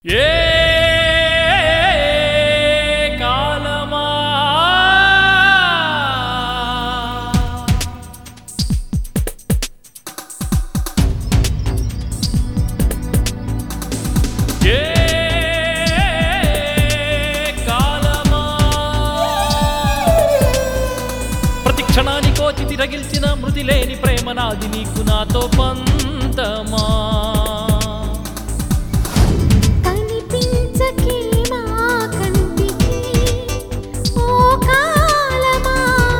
ఏ కాలమా ఏ కాలమా ప్రతి క్షణానికోచి తిరగిల్చిన మృతి లేని ప్రేమ నాది నీకు నాతో పంతమా కనిపించకే మా కంటికి ఓ కాలమా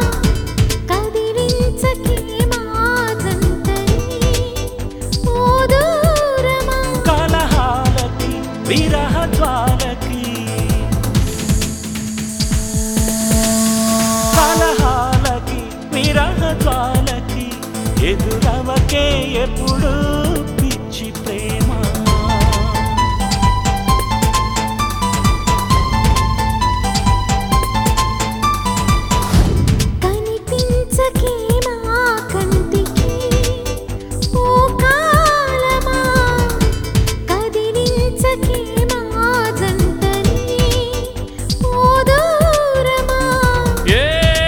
కదిలించకే మా జంటని ఓ దూరమా కలహాలకి విరహ జ్వాలకి కలహాలకి విరహ జ్వాలకి ఎదురవకే ఎప్పుడు పిచ్చి ప్రేమ కనిపించకే మా కంటికి ఓ కాలమా కదిలించకే మా జంటని ఓ దూరమా ఏ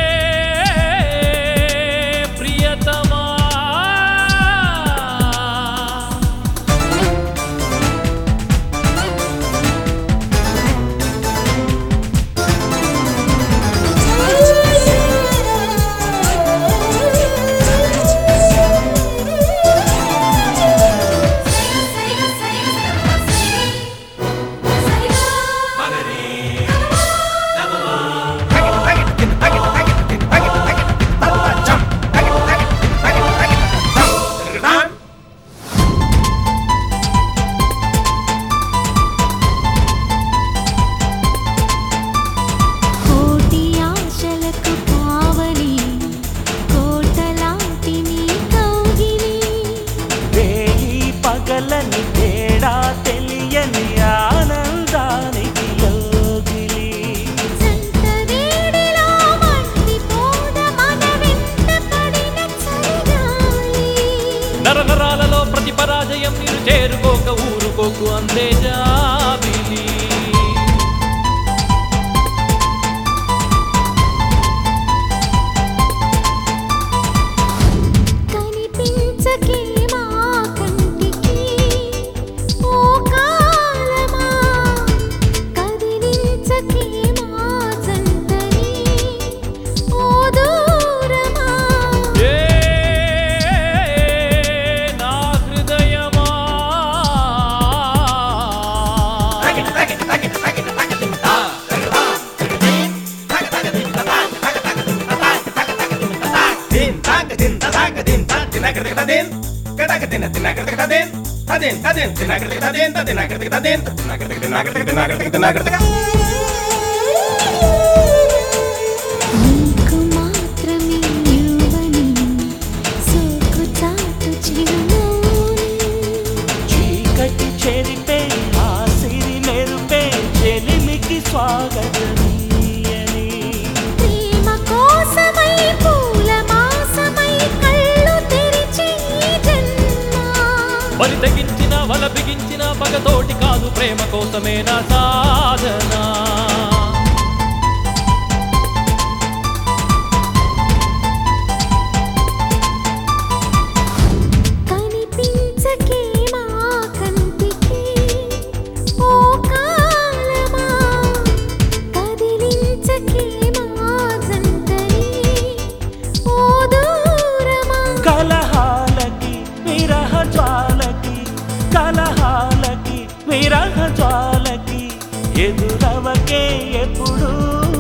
ప్రియతమా కోటి ఆశలకు కావలి కోటలాంటి నీ కౌగిలి వేయి పగలని తేడా తెలియని ఆనందానికి యోగిలి జంట వేడిలో మండిపోద మన వెంట పడిన చలిగాలి నర నరాలలో ప్రతి పరాజయం మీరు చేరుకోక ఊరుకోకు అందే జాబిలి కనిపించకే మా కంటికి ఓ కాలమా కదిలించకే మా జంటని ఓ దూరమా ఏ నా హృదయమా din tag din tag din tag din tag din din kada din din tag din tadin tadin din tag din tadin tadin tag din tadin tag din tag din tag din tag din నీకు మాత్రమే ఇవ్వని సోకు చాటు చిరునవ్వుని చీకటి చెరిపే ఆ సిరి మెరుపే చెలిమికి స్వాగతమీయని ప్రేమ కోసమై పూల మాసమై కళ్ళు తెరిచి ఈ జన్మ బలి తెగించిన వల బిగించిన పగతోటి కాదు ప్రేమ కోసమే నా సాధన కనిపించకే మా కంటికి ఓ కాలమా కదిలించకే మా జంటని ఓ దూరమా కలహాలకి విరహ జ్వాలకి కలహాలకి విరహ జ్వాలకి ఎదురవకే ఎప్పుడు